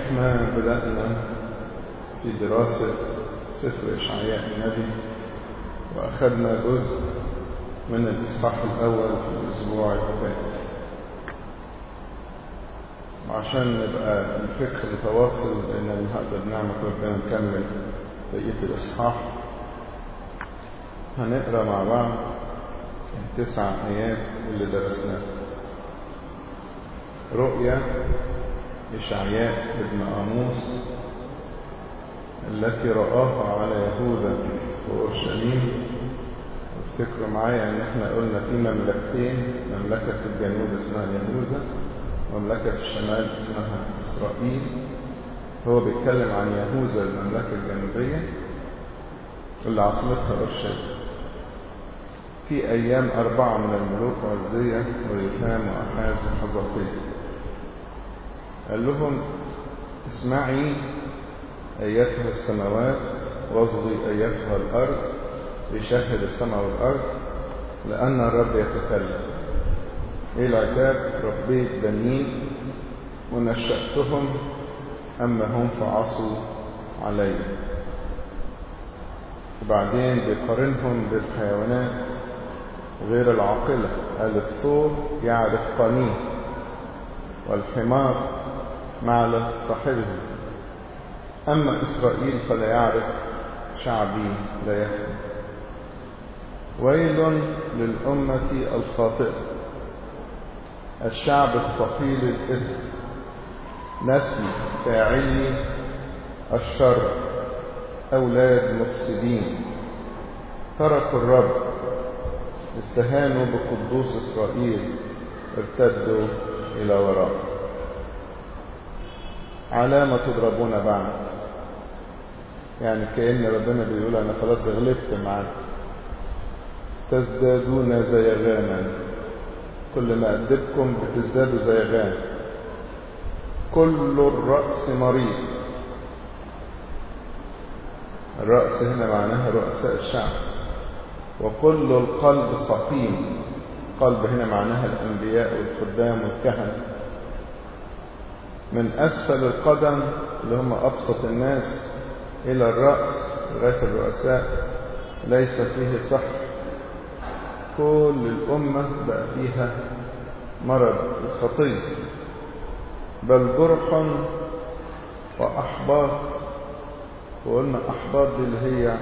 احنا بدأنا في دراسة سفر إشعياء النبي وأخذنا جزء من الإصحاح الأول في الأسبوع اللي فات وعشان نبقى الفكر متواصل لأن هنقدر نعمة ربنا نكمل بقية الإصحاح هنقرا مع بعض التسع آيات اللي درسناها رؤيا إشعياء ابن آموس التي رآها على يهوذا وأورشليم افتكروا معايا ان احنا قلنا في مملكتين مملكة الجنوب اسمها يهوذا ومملكة الشمال اسمها إسرائيل هو بيتكلم عن يهوذا المملكة الجنوبية اللي عاصمتها أورشليم في أيام أربعة من الملوك عزية وريثام وأحاز وحزقية قال لهم اسمعي أيتها السماوات واصغي أيتها الأرض يشهد السماء والأرض لأن الرب يتكلم إيه العتاب ربيت بنين ونشأتهم أما هم فعصوا علي وبعدين بيقارنهم بالحيوانات غير العاقلة قال الثور يعرف قانيه والحمار معلى صاحبه أما إسرائيل فلا يعرف شعبي لا يفهم ويل للأمة الخاطئة الشعب الثقيل الإثم نسل فاعلي الشر أولاد مفسدين تركوا الرب استهانوا بقدوس إسرائيل ارتدوا إلى وراء علامة تضربون بعد يعني كأن ربنا بيقول أنا خلاص غلبت معاك تزدادون زيغانا كل ما أدبكم بتزدادوا زيغان كل الرأس مريض الرأس هنا معناها رؤساء الشعب وكل القلب سقيم قلب هنا معناها الأنبياء والخدام والكهنة من أسفل القدم اللي هم أبسط الناس إلى الرأس لغاية الرؤساء ليس فيه صحة كل الأمة بقى فيها مرض الخطية بل جرح وأحباط وقلنا أحباط دي اللي هي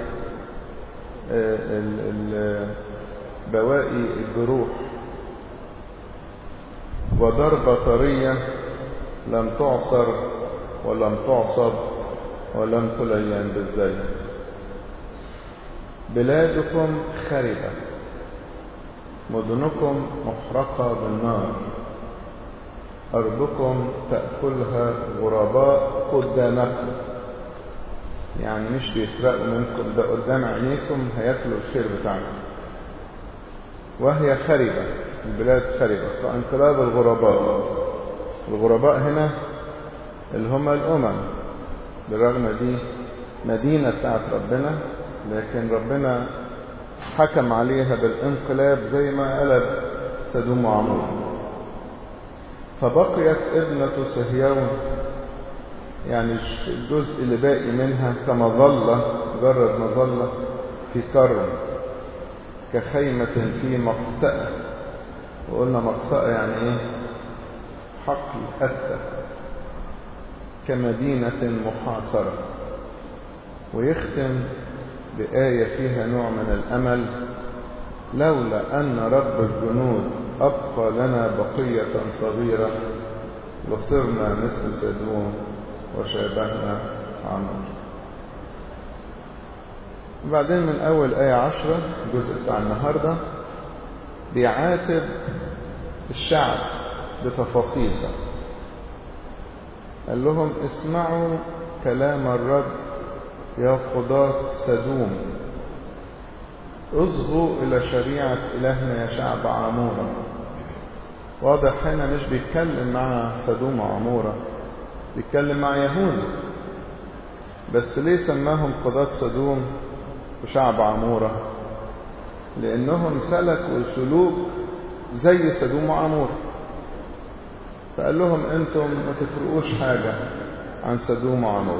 بواقي الجروح وضربة طرية لم تعصر ولم تعصب ولم تلين بالزيت بلادكم خربة مدنكم محرقة بالنار أرضكم تأكلها غرباء قدامكم يعني مش بيسرقوا منكم ده قدام عينيكم هياكلوا الخير بتاعكم وهي خربة البلاد خربة فانقلاب الغرباء الغرباء هنا اللي هم الأمم بالرغم دي مدينة بتاعت ربنا لكن ربنا حكم عليها بالانقلاب زي ما قلب سدوم وعمور فبقيت ابنة صهيون يعني الجزء اللي باقي منها كمظلة مجرد مظلة في كرم كخيمة في مقسأة وقلنا مقسأة يعني ايه حقل حتى كمدينة محاصرة ويختم بآية فيها نوع من الأمل لولا أن رب الجنود أبقى لنا بقية صغيرة لصرنا مثل سدوم وشابهنا عمر وبعدين من أول آية عشرة الجزء بتاع النهاردة بيعاتب الشعب بتفاصيل بقى قال لهم اسمعوا كلام الرب يا قضاة سدوم اصغوا إلى شريعة إلهنا يا شعب عمورة واضح هنا مش بيتكلم مع سدوم وعمورة بيتكلم مع يهوذا بس ليه سماهم قضاة سدوم وشعب عمورة لأنهم سلكوا سلوك زي سدوم وعمورة فقال لهم انتم ما تفرقوش حاجة عن سدوم وعمور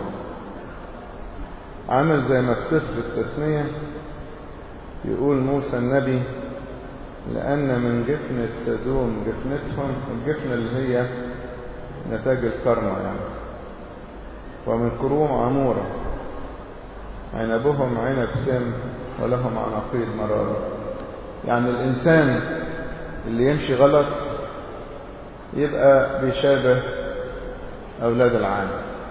عامل زي ما في سفر التثنية يقول موسى النبي لأن من جفنة سدوم جفنتهم الجفنة اللي هي نتاج الكرمة يعني ومن كروم عمورة عنبهم عنب سم ولهم عناقيد مرارة يعني الإنسان اللي يمشي غلط يبقى بيشابه أولاد العالم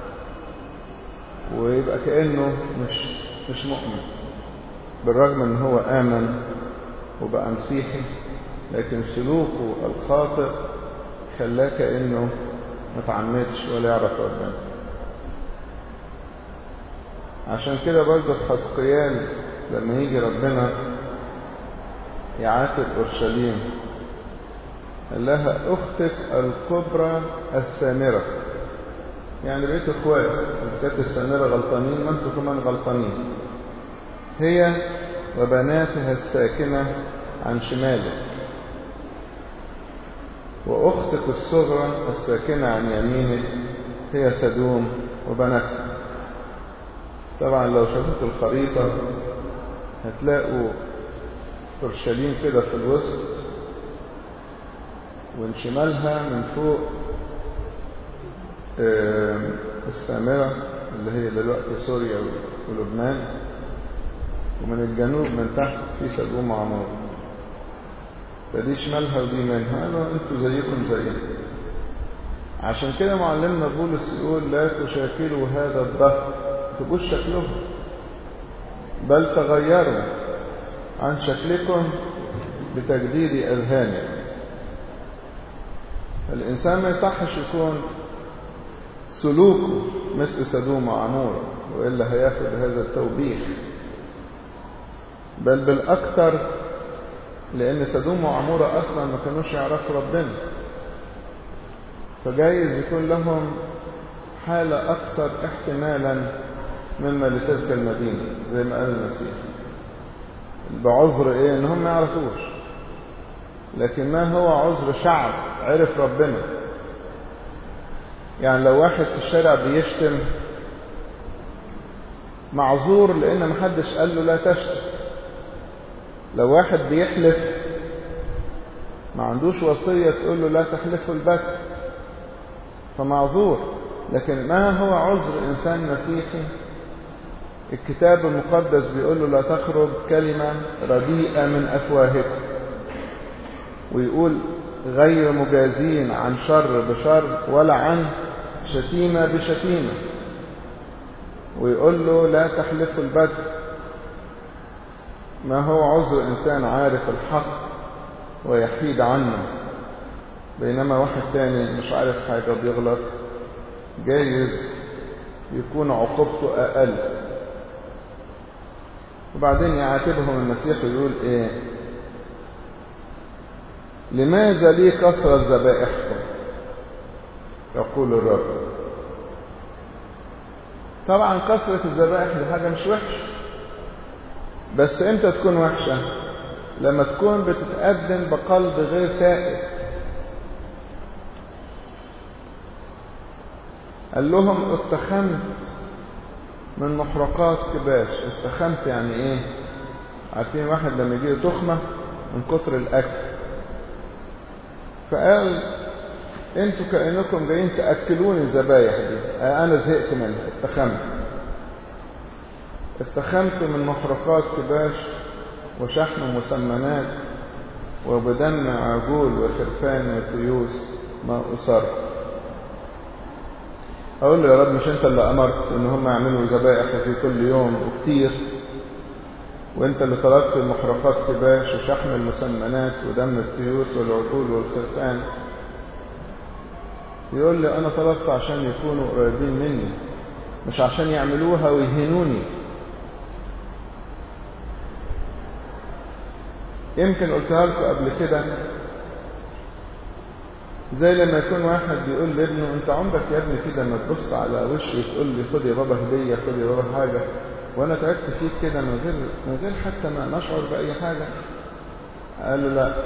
ويبقى كأنه مش مش مؤمن بالرغم ان هو آمن وبقى مسيحي لكن سلوكه الخاطئ خلاه كأنه ما تعمدش ولا يعرف ربنا عشان كده برضه في حسقيال لما يجي ربنا يعاتب أورشليم قال لها أختك الكبرى السامرة يعني بقيت اخوات إذا كانت السامرة غلطانين ما انتوا كمان غلطانين هي وبناتها الساكنة عن شمالك وأختك الصغرى الساكنة عن يمينك هي سدوم وبناتها طبعا لو شفتوا الخريطة هتلاقوا أورشليم كده في الوسط ومن شمالها من فوق السامرة اللي هي دلوقتي سوريا ولبنان ومن الجنوب من تحت في سدوم وعمور فدي شمالها ودي منها قالوا انتوا زيكم زينا عشان كده معلمنا بولس يقول لا تشاكلوا هذا الدهر تبقوش شكلهم بل تغيروا عن شكلكم بتجديد أذهانكم الإنسان ما يصحش يكون سلوكه مثل سدوم وعمورة وإلا هياخد هذا التوبيخ بل بالأكثر لأن سدوم وعمورة أصلا ما كانوش يعرفوا ربنا فجايز يكون لهم حالة أكثر احتمالا مما لتلك المدينة زي ما قال المسيح بعذر إيه إن هم ما يعرفوش لكن ما هو عذر شعب عرف ربنا يعني لو واحد في الشارع بيشتم معذور لأن محدش قال له لا تشتم لو واحد بيحلف ما عندوش وصية تقول له لا تحلفوا البت فمعذور لكن ما هو عذر إنسان مسيحي الكتاب المقدس بيقول له لا تخرج كلمة رديئة من أفواهكم ويقول غير مجازين عن شر بشر ولا عن شتيمة بشتيمة ويقول له لا تحلفوا البدء ما هو عذر إنسان عارف الحق ويحيد عنه بينما واحد تاني مش عارف حاجة بيغلط جايز يكون عقوبته أقل وبعدين يعاتبهم المسيح ويقول إيه لماذا لي كثرة ذبائحكم يقول الرب طبعا كثرة الذبائح دي حاجة مش وحشة بس امتى تكون وحشة لما تكون بتتقدم بقلب غير تائب قال لهم اتخمت من محرقات كباش اتخمت يعني ايه عارفين واحد لما يجي تخمة من كتر الاكل فقال انتوا كأنكم جايين تأكلوني الذبايح دي انا زهقت منها اتخمت اتخمت من محرقات كباش وشحم مسمنات وبدم عجول وخرفان وتيوس ما أصر أقول له يا رب مش أنت اللي أمرت إن هم يعملوا ذبائح في كل يوم وكتير وأنت اللي طلبت المحرقات كباش وشحم المسمنات ودم التيوس والعجول والخرفان يقول لي أنا طلبت عشان يكونوا قريبين مني مش عشان يعملوها ويهينوني يمكن قلتها لكم قبل كده زي لما يكون واحد بيقول لابنه انت عمرك يا ابني كده ما تبص على وشي وتقول لي خد يا بابا هديه خد يا بابا حاجه وانا تعبت فيك كده من غير من غير حتى ما نشعر باي حاجه قال له لا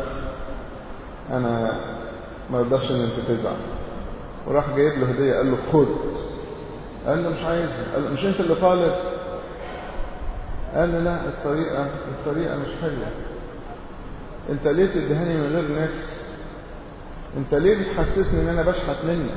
انا ما رضاش ان انت تزعل وراح جايب له هديه قال له خد قال له مش عايزها قال له مش انت اللي طالب قال له لا الطريقة الطريقة مش حلوة انت ليه تدهني من غير نفس انت ليه بتحسسني ان انا بشحت منك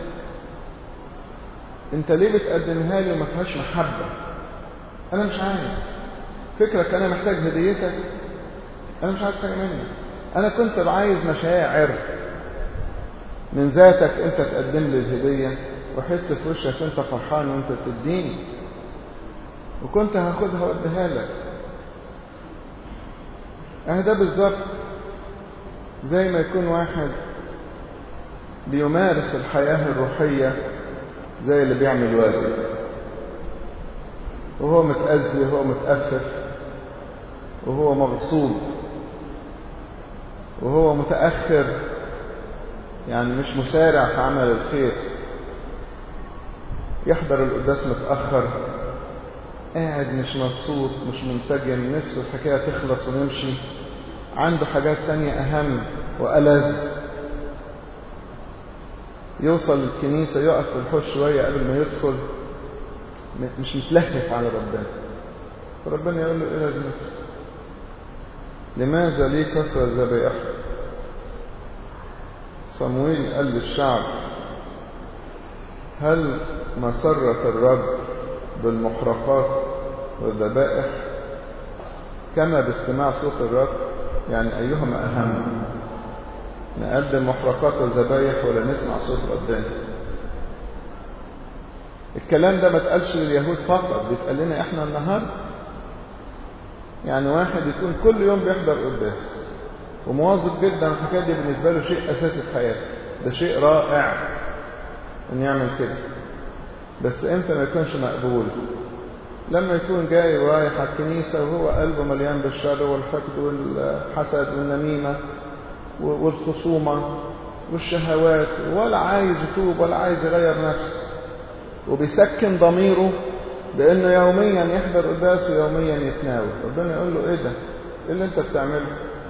انت ليه بتقدمها لي وما فيهاش محبة انا مش عايز فكرك انا محتاج هديتك انا مش عايز حاجة منك انا كنت عايز مشاعر من ذاتك انت تقدم لي الهدية واحس في وشك انت فرحان وانت بتديني وكنت هاخدها واديها لك اه ده بالظبط زي ما يكون واحد بيمارس الحياة الروحية زي اللي بيعمل واجب وهو متأذي وهو متأفف وهو مغصوب وهو متأخر يعني مش مسارع في عمل الخير يحضر القداس متأخر قاعد مش مبسوط مش منسجم نفسه الحكاية تخلص ونمشي عنده حاجات تانية أهم وألذ يوصل الكنيسة يقف في الحوش شوية قبل ما يدخل مش متلهف على ربنا فربنا يقول له ايه لازمتك لماذا لي كثرة ذبائح صمويل قال للشعب هل مسرة الرب بالمحرقات والذبائح كما باستماع صوت الرب يعني أيهما أهم نقدم محرقات وذبايح ولا نسمع صوت ربنا الكلام ده ما اتقالش لليهود فقط بيتقال لنا احنا النهارده يعني واحد يكون كل يوم بيحضر قداس ومواظب جدا الحكايه دي بالنسبه له شيء اساسي في حياته ده شيء رائع ان يعمل كده بس امتى ما يكونش مقبول لما يكون جاي ورايح على الكنيسه وهو قلبه مليان بالشر والحقد والحسد والنميمه والخصومه والشهوات ولا عايز يتوب ولا عايز يغير نفسه وبيسكن ضميره بانه يوميا يحضر قداس ويوميا يتناول ربنا يقول له ايه ده ايه اللي انت بتعمله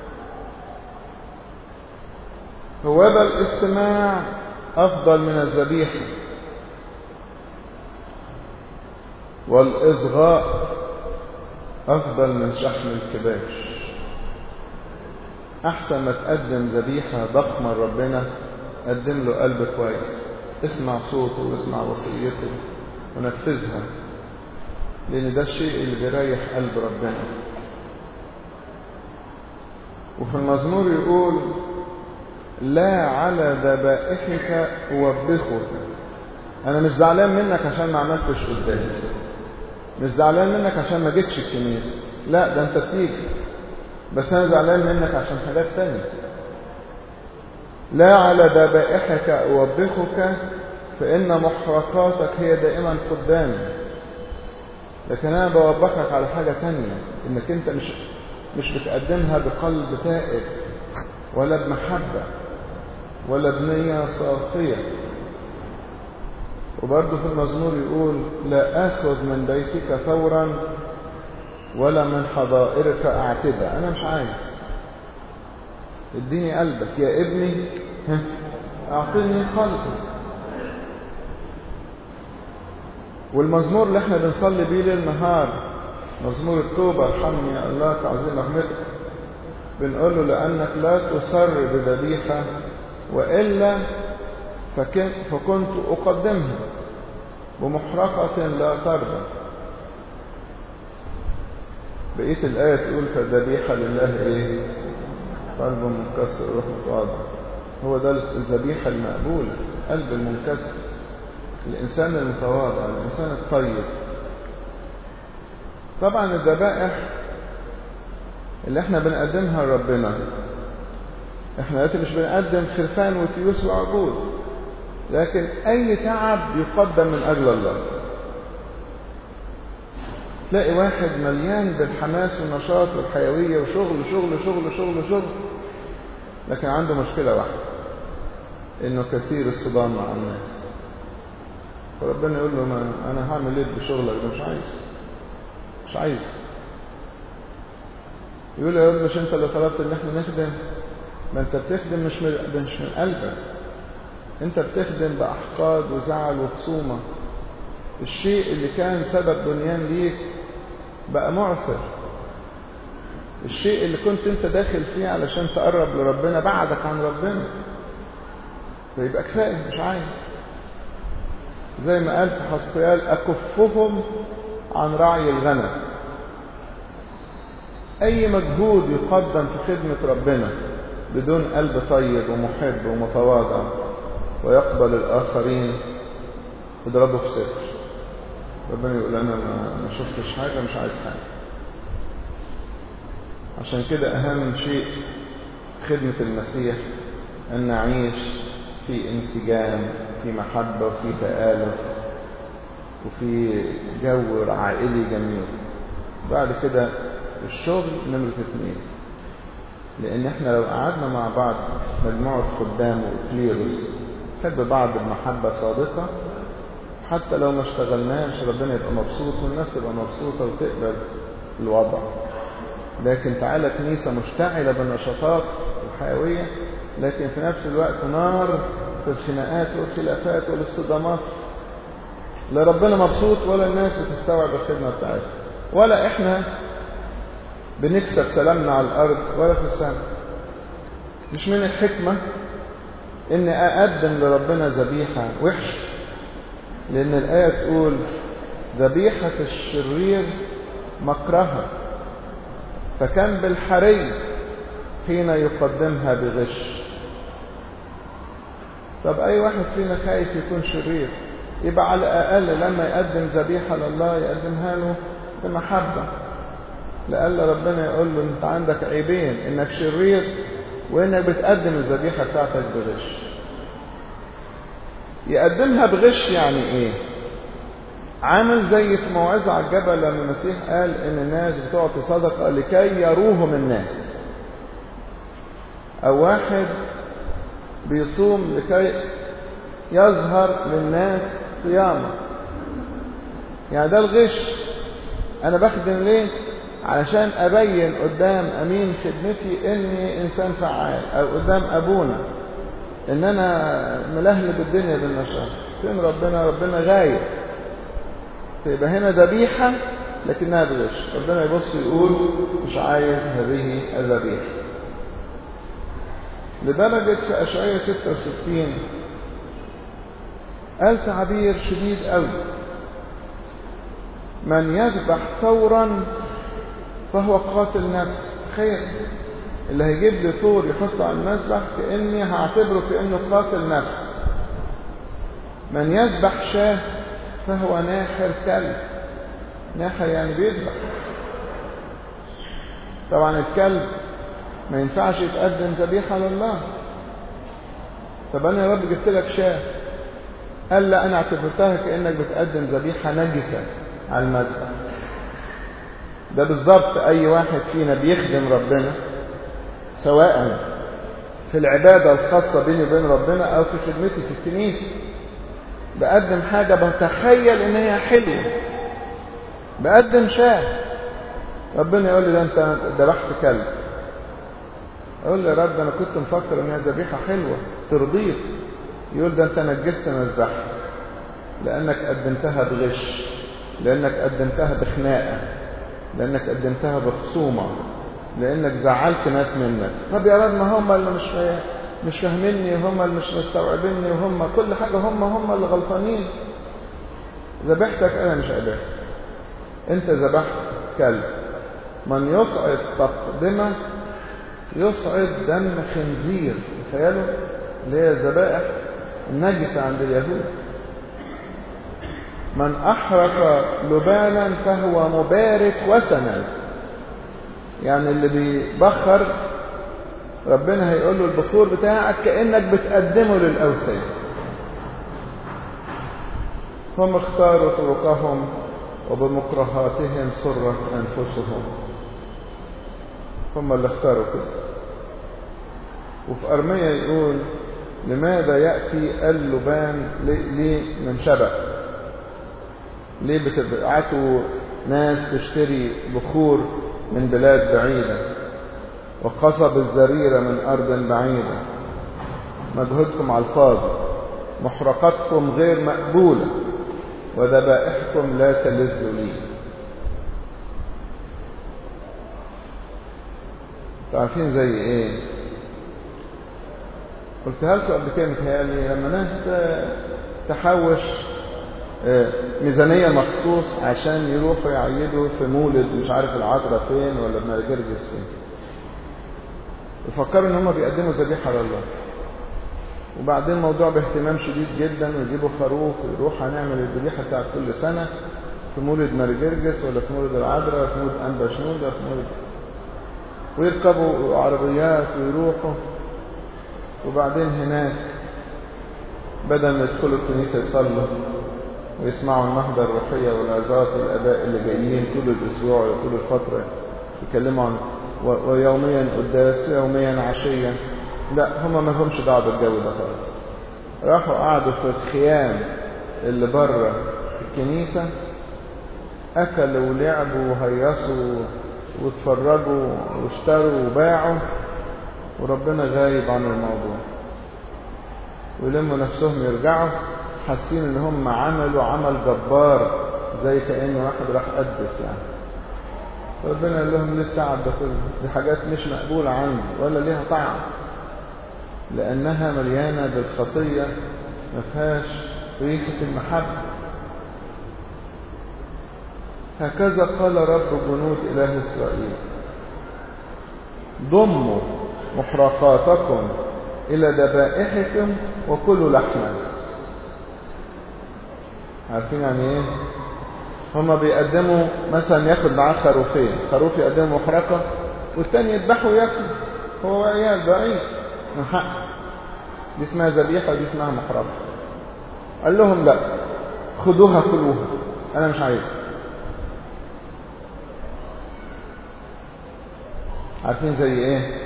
هو ده الاستماع افضل من الذبيحه والاصغاء افضل من شحم الكباش احسن ما تقدم ذبيحه ضخمه لربنا قدم له قلب كويس اسمع صوته واسمع وصيته ونفذها لأن ده الشيء اللي بيريح قلب ربنا وفي المزمور يقول لا على ذبائحك أوبخك أنا مش زعلان منك عشان ما عملتش قداس مش زعلان منك عشان ما جيتش الكنيسة لا ده أنت بتيجي بس أنا زعلان منك عشان حاجات تانية لا على ذبائحك أوبخك فإن محرقاتك هي دائما قدامي لكن أنا بوبخك على حاجة تانية إنك أنت مش مش بتقدمها بقلب تائب ولا بمحبة ولا بنية صافية وبرضه في المزمور يقول لا آخذ من بيتك ثورا ولا من حظائرك أعتدى أنا مش عايز اديني قلبك يا ابني اعطيني قلبك والمزمور اللي احنا بنصلي بيه ليل نهار مزمور التوبة ارحمني يا الله تعظيم رحمتك بنقول له لأنك لا تسر بذبيحة وإلا فكنت أقدمها بمحرقة لا ترضى بقية الآية تقول فالذبيحة لله إيه قلب منكسر روح متواضع هو ده الذبيحة المقبولة قلب المنكسر الإنسان المتواضع الإنسان الطيب طبعا الذبائح اللي احنا بنقدمها لربنا احنا دلوقتي مش بنقدم خرفان وتيوس وعجول لكن اي تعب يقدم من اجل الله تلاقي واحد مليان بالحماس والنشاط والحيويه وشغل شغل شغل شغل شغل لكن عنده مشكله واحده انه كثير الصدام مع الناس فربنا يقول له ما انا هعمل ايه بشغلك ده مش عايز مش عايز يقول له يا رب مش انت اللي طلبت ان احنا نخدم ما انت بتخدم مش من مش من قلبك انت بتخدم باحقاد وزعل وخصومه الشيء اللي كان سبب بنيان ليك بقى معسر الشيء اللي كنت انت داخل فيه علشان تقرب لربنا بعدك عن ربنا فيبقى كفايه مش عايز زي ما قال في حسقيال اكفهم عن رعي الغنم اي مجهود يقدم في خدمه ربنا بدون قلب طيب ومحب ومتواضع ويقبل الاخرين اضربه في صفر ربنا يقول انا ما شفتش حاجه مش عايز حاجه عشان كده أهم شيء خدمة المسيح أن نعيش في انسجام في محبة وفي تآلف وفي جو عائلي جميل بعد كده الشغل نمرة اثنين لأن احنا لو قعدنا مع بعض مجموعة خدام وكليروس نحب بعض بمحبة صادقة حتى لو ما اشتغلناش ربنا يبقى مبسوط والناس تبقى مبسوطة وتقبل الوضع لكن تعالى كنيسة مشتعلة بالنشاطات الحيوية لكن في نفس الوقت نار في الخناقات والخلافات والاصطدامات لا ربنا مبسوط ولا الناس بتستوعب الخدمة بتاعتها ولا احنا بنكسب سلامنا على الأرض ولا في السماء مش من الحكمة إن أقدم لربنا ذبيحة وحشة لأن الآية تقول ذبيحة الشرير مكرهة فكان بالحري حين يقدمها بغش طب أي واحد فينا خايف يكون شرير يبقى على الأقل لما يقدم ذبيحة لله يقدمها له بمحبة لألا ربنا يقول له أنت عندك عيبين إنك شرير وإنك بتقدم الذبيحة بتاعتك بغش يقدمها بغش يعني إيه؟ عامل زي في موعظة على الجبل لما المسيح قال إن الناس بتعطي صدقة لكي يروهم الناس أو واحد بيصوم لكي يظهر للناس صيامه يعني ده الغش أنا بخدم ليه؟ علشان أبين قدام أمين خدمتي إني إنسان فعال أو قدام أبونا إن أنا ملهلب الدنيا بالنشاط فين ربنا؟ ربنا غايب فيبقى هنا ذبيحة لكنها بغش ربنا يبص يقول مش عايز هذه الذبيحة لدرجة في أشعية 66 قال تعبير شديد قوي من يذبح ثورا فهو قاتل نفس خير اللي هيجيب لي ثور يحطه على المذبح كأني هعتبره كأنه قاتل نفس من يذبح شاه فهو ناحر كلب ناحر يعني بيذبح طبعا الكلب ما ينفعش يتقدم ذبيحة لله طب أنا يا رب جبت لك شاه قال لا أنا اعتبرتها كأنك بتقدم ذبيحة نجسة على المذبح ده بالظبط أي واحد فينا بيخدم ربنا سواء في العبادة الخاصة بيني وبين ربنا أو في خدمتي في الكنيسة بقدم حاجة بتخيل إن هي حلوة بقدم شاه ربنا يقول لي ده أنت ذبحت كلب أقول لي يا رب أنا كنت مفكر إن هي ذبيحة حلوة ترضيك يقول ده أنت نجست مذبحة لأنك قدمتها بغش لأنك قدمتها بخناقة لأنك قدمتها بخصومة لأنك زعلت ناس منك طب يا رب ما هم اللي مش مش فاهميني وهم اللي مش مستوعبيني وهم كل حاجة هم هم اللي غلطانين ذبحتك أنا مش ذبحت أنت ذبحت كلب من يصعد تقدمة يصعد دم خنزير تخيلوا اللي هي الذبائح النجسة عند اليهود من أحرق لبانا فهو مبارك وثنا يعني اللي بيبخر ربنا هيقول له البخور بتاعك كأنك بتقدمه للأوثان هم اختاروا طرقهم وبمكرهاتهم سرت أنفسهم هم اللي اختاروا كده وفي أرمية يقول لماذا يأتي اللبان ليه من شبع ليه بتبعتوا ناس تشتري بخور من بلاد بعيدة وقصب الزريرة من أرض بعيدة مجهودكم على الفاضي محرقاتكم غير مقبولة وذبائحكم لا تلذ لي عارفين زي ايه قلتها لكم قبل كده متهيألي لما ناس تحوش ميزانية مخصوص عشان يروحوا يعيدوا في مولد مش عارف العذراء فين ولا بنرجرجس فين يفكروا ان هم بيقدموا ذبيحة لله وبعدين الموضوع باهتمام شديد جدا ويجيبوا خروف ويروح هنعمل الذبيحة بتاعت كل سنة في مولد مرجرجس ولا في مولد العذراء ولا في مولد أنبا شنود ولا في مولد ويركبوا عربيات ويروحوا وبعدين هناك بدل ما يدخلوا الكنيسة يصلوا ويسمعوا النهضة الروحية والعظات الآباء اللي جايين طول الأسبوع ولا طول الفترة يتكلموا عن ويوميا قداس يوميا عشيا لا هم ما همش دعوه بالجو ده خالص راحوا قعدوا في الخيام اللي بره الكنيسة أكلوا ولعبوا وهيصوا واتفرجوا واشتروا وباعوا وربنا غايب عن الموضوع ويلموا نفسهم يرجعوا حاسين ان هم عملوا عمل جبار زي كأن واحد راح قدس يعني ربنا قال لهم ليه التعب ده كله دي حاجات مش مقبولة عندي ولا ليها طعم لأنها مليانة بالخطية ما فيهاش ريحة المحبة هكذا قال رب جنود إله إسرائيل ضموا محرقاتكم إلى ذبائحكم وكلوا لحما عارفين يعني ايه هما بيقدموا مثلا ياخد معاه خروفين خروف يقدمه محرقة والتاني يذبحه وياكل هو وعيال بعيد من حق دي اسمها ذبيحة ودي اسمها محرقة قال لهم لا خدوها كلوها انا مش عايز عارفين زي ايه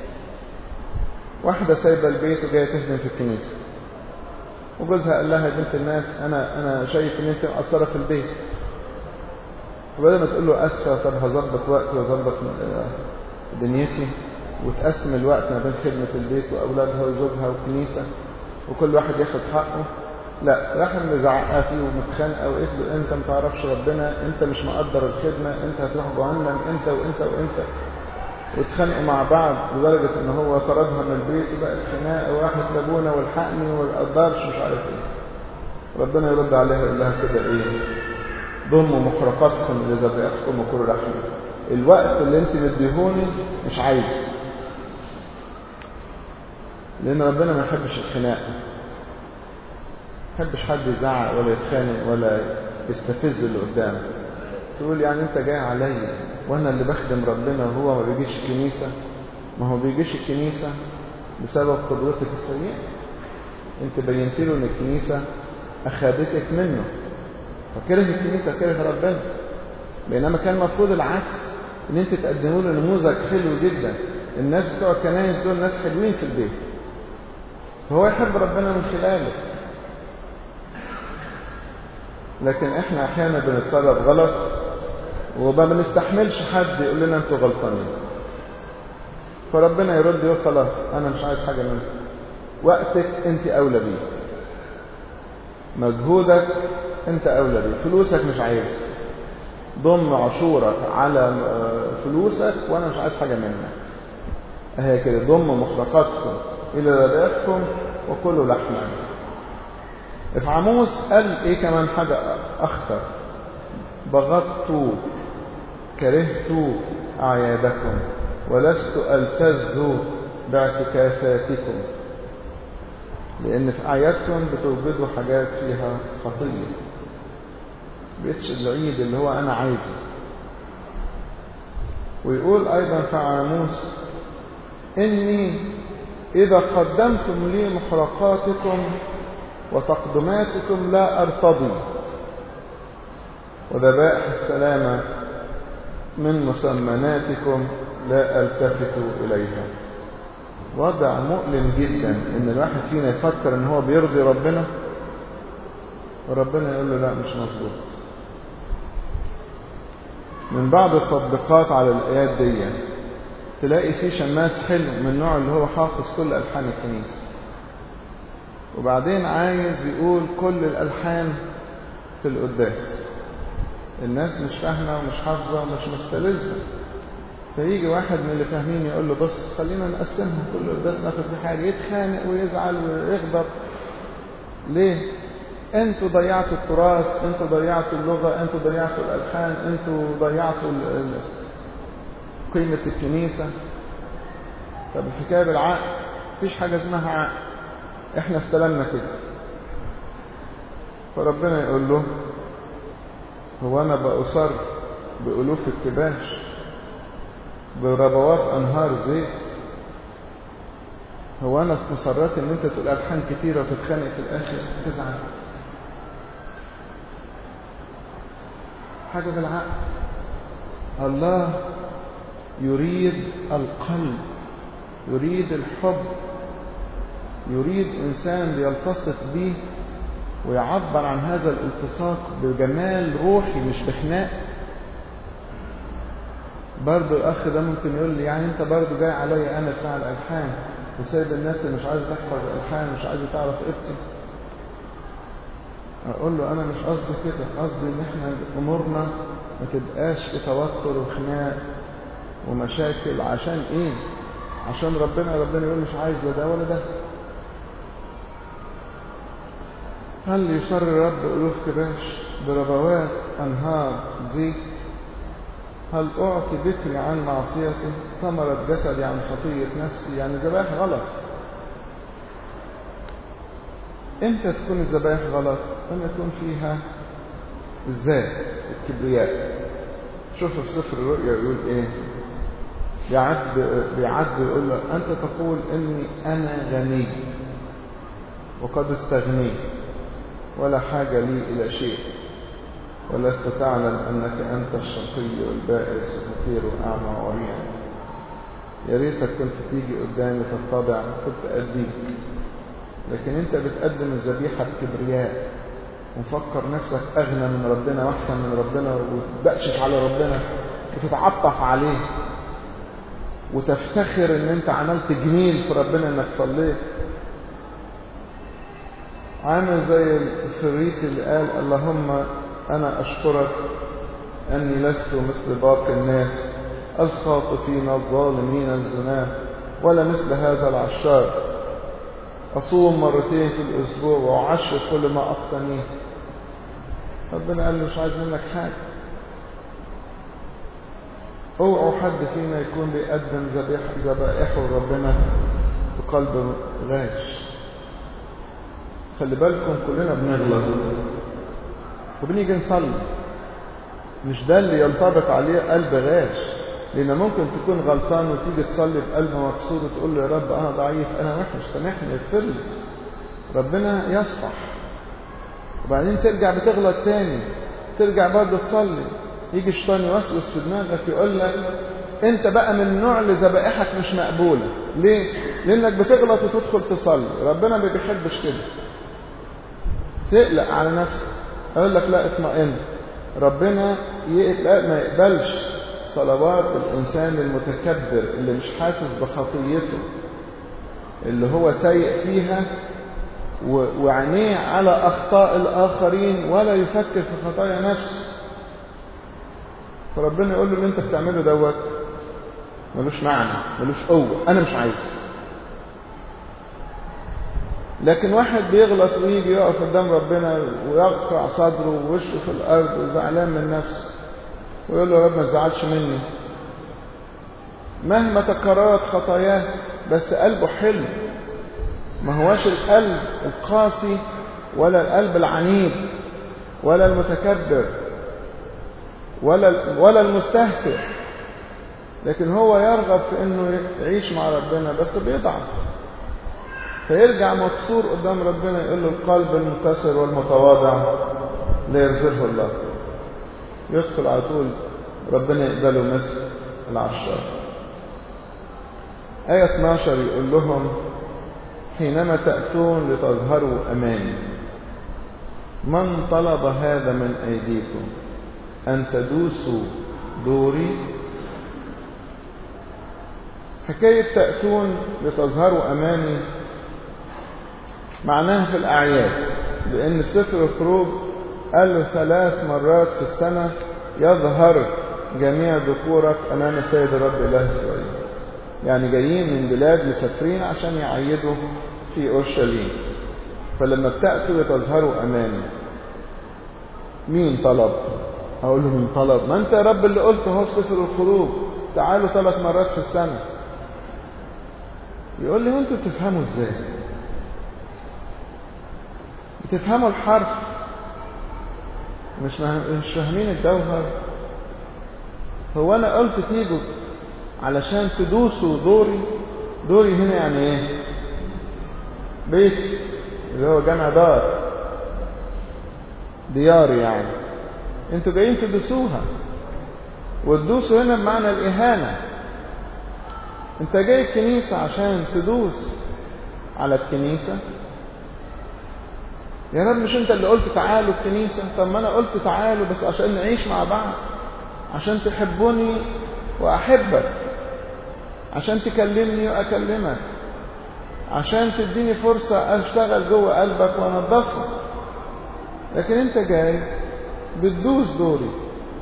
واحدة سايبة البيت وجاية تخدم في الكنيسة وجوزها قال لها يا بنت الناس انا انا شايف ان انت مقصره في البيت وبدل ما تقول له اسفه طب هظبط وقتي واظبط دنيتي وتقسم الوقت ما بين خدمه البيت واولادها وزوجها والكنيسه وكل واحد ياخد حقه لا راح مزعقه فيه ومتخانقه وقالت له انت ما تعرفش ربنا انت مش مقدر الخدمه انت هتروح جهنم انت وانت وانت واتخانقوا مع بعض لدرجة ان هو طردها من البيت وبقت خناقة واحد لابونا والحقني والقدرش مش عارف ايه ربنا يرد عليها يقول لها كده ايه ضموا محرقاتكم لذبائحكم وكلوا لحم الوقت اللي انت مديهوني مش عايزه لان ربنا ما يحبش الخناقة ما يحبش حد يزعق ولا يتخانق ولا يستفز اللي قدامه تقول يعني انت جاي عليا وانا اللي بخدم ربنا وهو ما بيجيش الكنيسة ما هو بيجيش الكنيسة بسبب قدرتك السيئة انت بينت له ان الكنيسة اخذتك منه فكره الكنيسة كره ربنا بينما كان المفروض العكس ان انت تقدموا له نموذج حلو جدا الناس بتوع الكنائس دول ناس حلوين في البيت فهو يحب ربنا من خلاله لكن احنا احيانا بنتصرف غلط وما بنستحملش حد يقول لنا انتوا غلطانين فربنا يرد يقول خلاص انا مش عايز حاجه منك وقتك انت اولى بيه مجهودك انت اولى بيه فلوسك مش عايز ضم عشورك على فلوسك وانا مش عايز حاجه منك اهي كده ضم محرقاتكم الى ذبائحكم وكلوا لحما في عاموس قال ايه كمان حاجه اخطر بغضت كرهت أعيادكم ولست ألتز باعتكافاتكم لأن في أعيادكم بتوجدوا حاجات فيها خطية بيتش العيد اللي هو أنا عايزه ويقول أيضا في عاموس إني إذا قدمتم لي محرقاتكم وتقدماتكم لا أرتضي وذبائح السلامة من مسمناتكم لا التفت إليها وضع مؤلم جدا ان الواحد فينا يفكر ان هو بيرضي ربنا وربنا يقول له لا مش مظبوط من بعض التطبيقات على الآيات دي تلاقي في شماس حلو من النوع اللي هو حافظ كل ألحان الكنيسة وبعدين عايز يقول كل الألحان في القداس الناس مش فاهمة ومش حافظة ومش مستلزة فيجي واحد من اللي فاهمين يقول له بص خلينا نقسمها كل قداس ناخد في حاجة يتخانق ويزعل ويغضب ليه؟ انتوا ضيعتوا التراث انتوا ضيعتوا اللغة انتوا ضيعتوا الألحان انتوا ضيعتوا ال- ال- قيمة الكنيسة طب الحكاية بالعقل مفيش حاجة اسمها عقل احنا استلمنا كده فربنا يقول له هو انا بأصر بألوف الكباش بربوات انهار زيت هو انا مصرات ان انت تقول الحان كتيرة وتتخانق في الاخر تزعل حاجة بالعقل الله يريد القلب يريد الحب يريد إنسان يلتصق به ويعبر عن هذا الالتصاق بجمال روحي مش بخناق برضو الأخ ده ممكن يقول لي يعني أنت برضو جاي عليا أنا بتاع الألحان وسايب الناس اللي مش عايزة تحفظ الألحان مش عايزة تعرف قبطي أقول له أنا مش قصدي كده قصدي إن إحنا أمورنا ما تبقاش في توتر وخناق ومشاكل عشان إيه؟ عشان ربنا ربنا يقول مش عايز لا ده ولا ده هل يسر الرب ألوف كباش بربوات أنهار زيت هل أعطي ذكري عن معصيتي ثمرة جسدي عن خطية نفسي يعني ذبائح غلط امتى تكون الذبائح غلط لما يكون فيها الذات الكبرياء شوفوا في سفر الرؤيا يقول ايه بيعد بيعد يقول له انت تقول اني انا غني وقد استغنيت ولا حاجه لي الى شيء ولست تعلم انك انت الشقي والبائس وفقير واعمى وعريان يا ريتك كنت تيجي قدامي تتضع كنت اديك لكن انت بتقدم الذبيحه بكبرياء ومفكر نفسك اغنى من ربنا واحسن من ربنا وتبقشش على ربنا وتتعطف عليه وتفتخر ان انت عملت جميل في ربنا انك صليت عامل زي الفريق اللي قال اللهم انا اشكرك اني لست مثل باقي الناس الخاطفين الظالمين الزناه ولا مثل هذا العشار اصوم مرتين في الاسبوع واعشر كل ما اقتنيه ربنا قال له مش عايز منك حاجه اوعوا حد فينا يكون بيقدم ذبيح ذبائحه لربنا بقلب غاش خلي بالكم كلنا بنغلط وبنيجي نصلي مش ده اللي ينطبق عليه قلب غاش لان ممكن تكون غلطان وتيجي تصلي بقلب مكسور وتقول له يا رب انا ضعيف انا وحش سامحني اغفر لي ربنا يصفح وبعدين ترجع بتغلط تاني ترجع برضه تصلي يجي الشيطان يوسوس في دماغك يقول لك انت بقى من النوع اللي ذبائحك مش مقبوله ليه لانك بتغلط وتدخل تصلي ربنا ما بيحبش كده تقلق على نفسك اقول لك لا اطمئن ربنا لا ما يقبلش صلوات الانسان المتكبر اللي مش حاسس بخطيته اللي هو سيء فيها وعينيه على اخطاء الاخرين ولا يفكر في خطايا نفسه فربنا يقول له اللي انت بتعمله دوت ملوش معنى ملوش قوه انا مش عايزه لكن واحد بيغلط ويجي يقف قدام ربنا ويقطع صدره ووشه في الارض وزعلان من نفسه ويقول له يا رب ما تزعلش مني مهما تكررت خطاياه بس قلبه حلو ما هواش القلب القاسي ولا القلب العنيد ولا المتكبر ولا ولا المستهتر لكن هو يرغب في انه يعيش مع ربنا بس بيضعف فيرجع مكسور قدام ربنا يقول له القلب المنكسر والمتواضع لا يرزقه الله يدخل على طول ربنا يقبله مثل العشار آية 12 يقول لهم حينما تأتون لتظهروا أمامي من طلب هذا من أيديكم أن تدوسوا دوري حكاية تأتون لتظهروا أمامي معناها في الأعياد لأن سفر الخروج قال له ثلاث مرات في السنة يظهر جميع ذكورك أمام السيد الرب إله إسرائيل يعني جايين من بلاد مسافرين عشان يعيدوا في أورشليم فلما بتأتوا تظهروا أمامي مين طلب هقول له مين طلب ما انت يا رب اللي قلت اهو في سفر الخروج تعالوا ثلاث مرات في السنة يقول لي وانتوا بتفهموا ازاي بتفهموا الحرف مش مش فاهمين الجوهر هو انا قلت تيجوا علشان تدوسوا دوري دوري هنا يعني ايه بيت اللي هو جمع دار دياري يعني انتوا جايين تدوسوها وتدوسوا هنا بمعنى الإهانة انت جاي الكنيسة عشان تدوس على الكنيسة يا رب مش انت اللي قلت تعالوا الكنيسة طب ما انا قلت تعالوا بس عشان نعيش مع بعض عشان تحبوني وأحبك عشان تكلمني وأكلمك عشان تديني فرصة أشتغل جوه قلبك وأنضفه لكن أنت جاي بتدوس دوري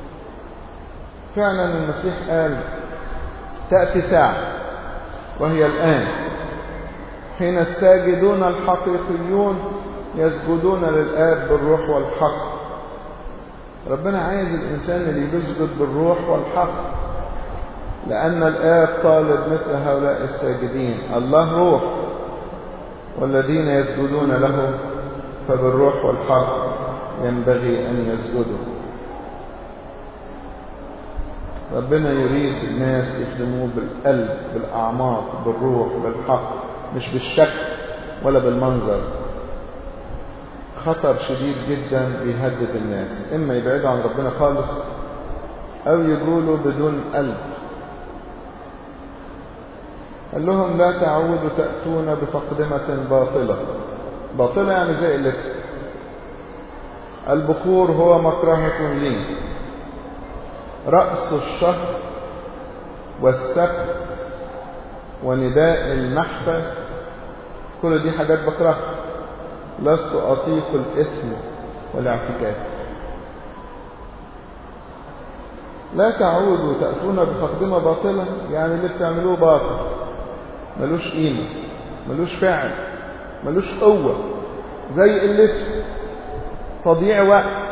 فعلا المسيح قال تأتي ساعة وهي الآن حين الساجدون الحقيقيون يسجدون للآب بالروح والحق ربنا عايز الإنسان اللي بيسجد بالروح والحق لأن الآب طالب مثل هؤلاء الساجدين الله روح والذين يسجدون له فبالروح والحق ينبغي أن يسجدوا ربنا يريد الناس يخدموه بالقلب بالأعماق بالروح بالحق مش بالشك ولا بالمنظر خطر شديد جدا بيهدد الناس إما يبعدوا عن ربنا خالص أو يقولوا بدون قلب قال لهم لا تعودوا تأتون بتقدمة باطلة باطلة يعني زي قلتها البكور هو مكرهة لي رأس الشهر والسبت ونداء المحفل كل دي حاجات بكرهها لست أطيق الإثم والاعتكاف لا تعودوا تأتون بتقدمة باطلة يعني اللي بتعملوه باطل ملوش قيمة ملوش فعل ملوش قوة زي قلته تضييع وقت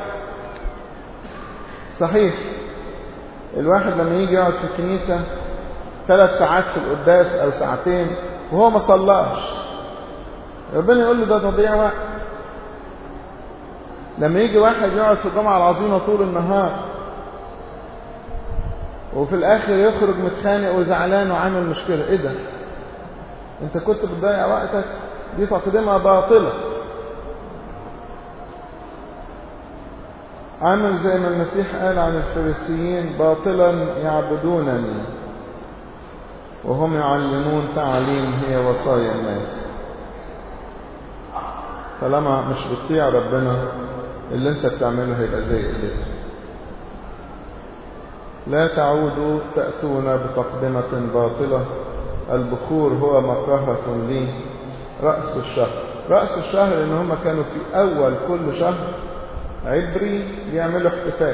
صحيح الواحد لما يجي يقعد في الكنيسة ثلاث ساعات في القداس أو ساعتين وهو ما صلاش ربنا يقول له ده تضييع وقت لما يجي واحد يقعد في الجمعة العظيمة طول النهار وفي الآخر يخرج متخانق وزعلان وعامل مشكلة إيه ده؟ أنت كنت بتضيع وقتك دي تقدمة باطلة عامل زي ما المسيح قال عن الفريسيين باطلا يعبدونني وهم يعلمون تعليم هي وصايا الناس طالما مش بتطيع ربنا اللي انت بتعمله هيبقى زي قلته لا تعودوا تأتون بتقدمة باطلة البخور هو مكرهة لي رأس الشهر رأس الشهر ان هم كانوا في اول كل شهر عبري بيعملوا احتفال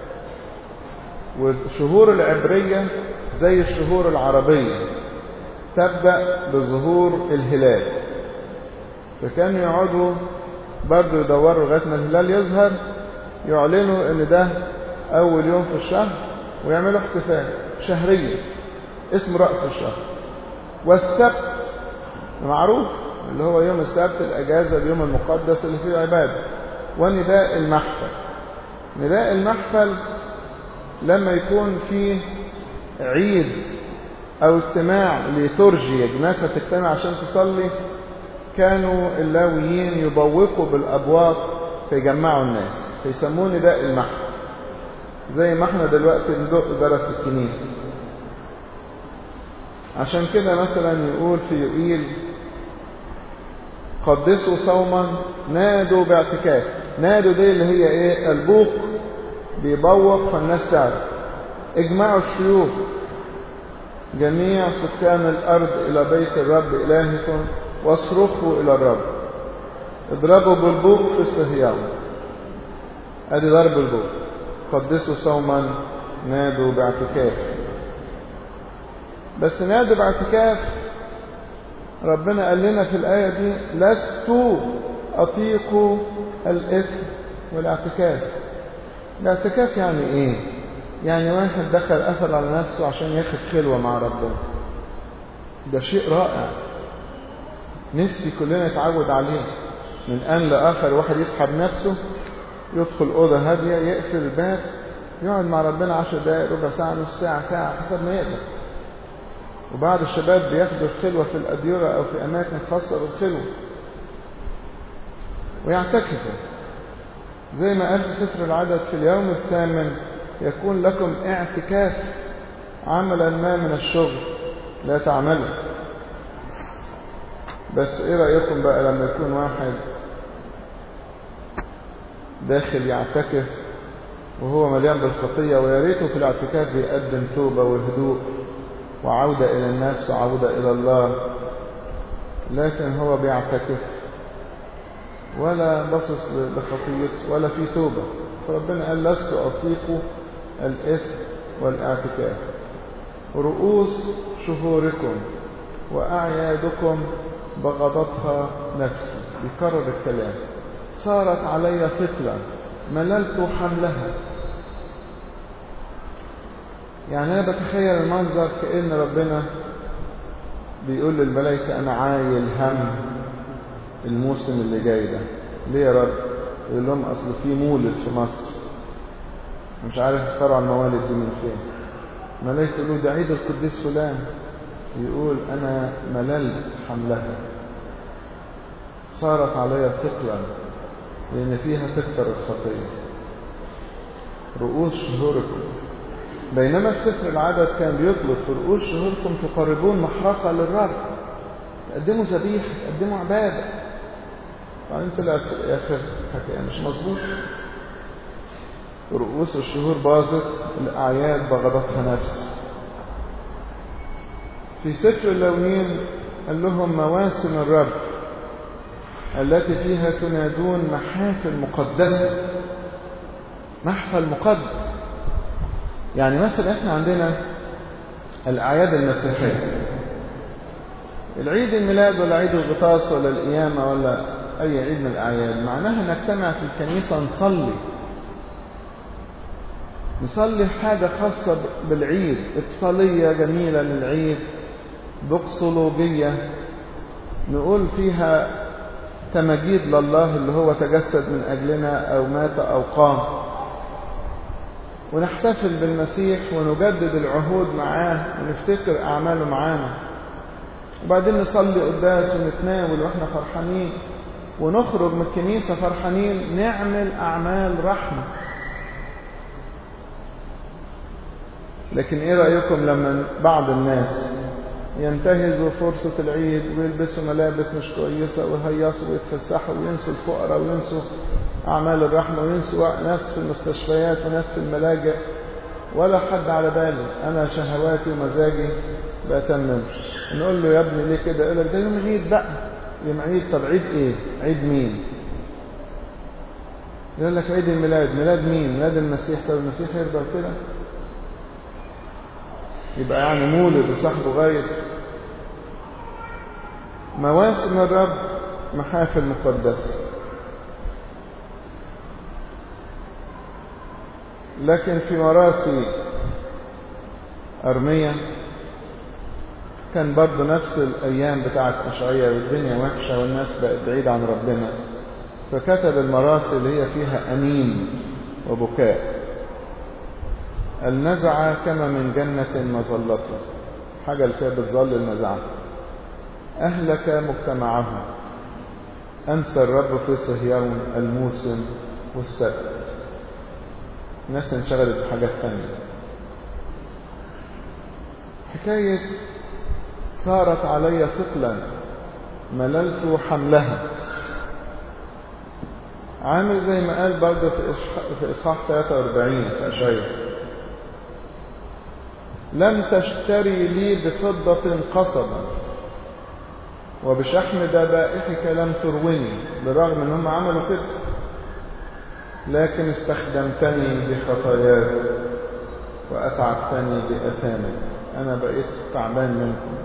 والشهور العبرية زي الشهور العربية تبدأ بظهور الهلال فكانوا يقعدوا برضه يدوروا لغاية ما الهلال يظهر يعلنوا ان ده اول يوم في الشهر ويعملوا احتفال شهريا اسم رأس الشهر والسبت معروف اللي هو يوم السبت الاجازة اليوم المقدس اللي فيه عبادة ونداء المحفل نداء المحفل لما يكون فيه عيد او اجتماع لترجي جناسة تجتمع عشان تصلي كانوا اللاويين يبوقوا بالابواق فيجمعوا الناس فيسموه نداء المحفل زي ما احنا دلوقتي ندق درس الكنيسة عشان كده مثلا يقول في يقيل قدسوا صوما نادوا باعتكاف نادوا دي اللي هي ايه البوق بيبوق فالناس تعرف اجمعوا الشيوخ جميع سكان الارض الى بيت الرب الهكم واصرخوا الى الرب اضربوا بالبوق في الصهيان ادي ضرب البول قدسوا صوما نادوا باعتكاف بس نادوا باعتكاف ربنا قال لنا في الآية دي لست أطيق الإثم والاعتكاف الاعتكاف يعني إيه؟ يعني واحد دخل قفل على نفسه عشان ياخد خلوة مع ربنا ده شيء رائع نفسي كلنا نتعود عليه من آن لآخر واحد يسحب نفسه يدخل أوضة هادية يقفل الباب يقعد مع ربنا عشر دقائق ربع ساعة نص ساعة ساعة حسب ما يقدر وبعض الشباب بياخدوا الخلوة في الأديرة أو في أماكن خاصة بالخلوة ويعتكفوا زي ما قال في سفر العدد في اليوم الثامن يكون لكم اعتكاف عملا ما من الشغل لا تعمله بس ايه رأيكم بقى لما يكون واحد داخل يعتكف وهو مليان بالخطية ويا ريته في الاعتكاف بيقدم توبة وهدوء وعودة إلى النفس وعودة إلى الله لكن هو بيعتكف ولا بصص لخطيته ولا في توبة فربنا قال لست أطيق الإثم والاعتكاف رؤوس شهوركم وأعيادكم بغضتها نفسي يكرر الكلام صارت علي ثقلا مللت حملها يعني أنا بتخيل المنظر كأن ربنا بيقول للملائكة أنا عايل هم الموسم اللي جاي ده ليه يا رب؟ يقول لهم أصل في مولد في مصر مش عارف اخترعوا الموالد دي من فين ملائكة يقولوا ده عيد القديس فلان يقول أنا مللت حملها صارت علي ثقلا لأن فيها تكثر الخطية رؤوس شهوركم بينما في سفر العدد كان بيطلب في رؤوس شهوركم تقربون محرقة للرب تقدموا ذبيحة تقدموا عبادة بعدين طلعت في الآخر حكاية مش مظبوط رؤوس الشهور باظت الأعياد بغضتها نفس في سفر اللونين قال لهم مواسم الرب التي فيها تنادون محافل مقدسة محفل مقدس يعني مثلا احنا عندنا الأعياد المسيحية العيد الميلاد ولا عيد الغطاس ولا القيامة ولا أي عيد من الأعياد معناها نجتمع في الكنيسة نصلي نصلي حاجة خاصة بالعيد اتصالية جميلة للعيد بقصلوبية نقول فيها تمجيد لله اللي هو تجسد من أجلنا أو مات أو قام ونحتفل بالمسيح ونجدد العهود معاه ونفتكر أعماله معانا وبعدين نصلي قداس ونتناول واحنا فرحانين ونخرج من الكنيسة فرحانين نعمل أعمال رحمة لكن ايه رأيكم لما بعض الناس ينتهزوا فرصة العيد ويلبسوا ملابس مش كويسة ويهيصوا ويتفسحوا وينسوا الفقراء وينسوا أعمال الرحمة وينسوا ناس في المستشفيات وناس في الملاجئ ولا حد على باله أنا شهواتي ومزاجي بأتمم نقول له يا ابني ليه كده يقول لك ده يوم عيد بقى يوم عيد طب عيد ايه عيد مين يقول لك عيد الميلاد ميلاد مين ميلاد المسيح طب المسيح يرضى كده يبقى يعني مولد وصاحبه غايب مواسم الرب محافل مقدسة لكن في مراسي أرمية كان برضه نفس الأيام بتاعت أشعية والدنيا وحشة والناس بقت بعيدة عن ربنا فكتب المراسي اللي هي فيها أنين وبكاء النزعة كما من جنة مظلته حاجة اللي فيها بتظلل نزعة أهلك مجتمعها أنسى الرب في صهيون الموسم والسبت الناس انشغلت بحاجات تانية حكاية صارت علي ثقلا مللت حملها عامل زي ما قال برضه في إصحاح 43 في أشعياء لم تشتري لي بفضة قصبا وبشحم ذبائحك لم تروني بالرغم ان هم عملوا كده لكن استخدمتني بخطاياك وأتعبتني بأثامك أنا بقيت تعبان منكم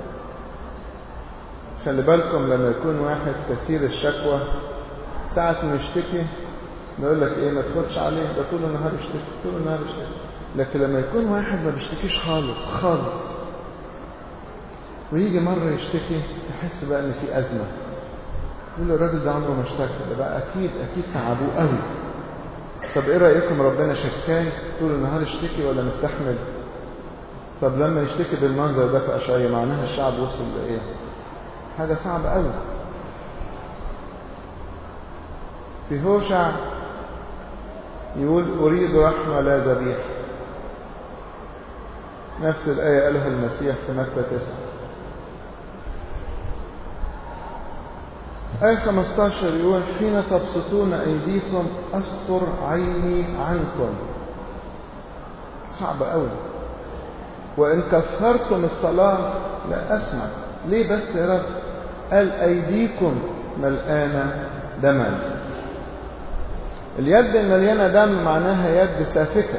خلي بالكم لما يكون واحد كثير الشكوى ساعة ما يشتكي نقول لك ايه ما تاخدش عليه ده طول النهار يشتكي طول النهار يشتكي لكن لما يكون واحد ما بيشتكيش خالص خالص ويجي مرة يشتكي تحس بقى ان في أزمة يقول له الراجل ده عمره ما اشتكى ده بقى أكيد أكيد تعبوه قوي طب ايه رأيكم ربنا شكاي طول النهار يشتكي ولا مستحمل طب لما يشتكي بالمنظر ده في أشعية معناها الشعب وصل لإيه حاجة صعبة قوي في هوشع يقول أريد رحمة لا ذبيح نفس الآية قالها المسيح في متى تسعة آية 15 يقول حين تبسطون أيديكم أستر عيني عنكم صعب قوي وإن كثرتم الصلاة لا أسمع ليه بس يا رب قال أيديكم ملآنة دما اليد المليانة دم معناها يد سافكة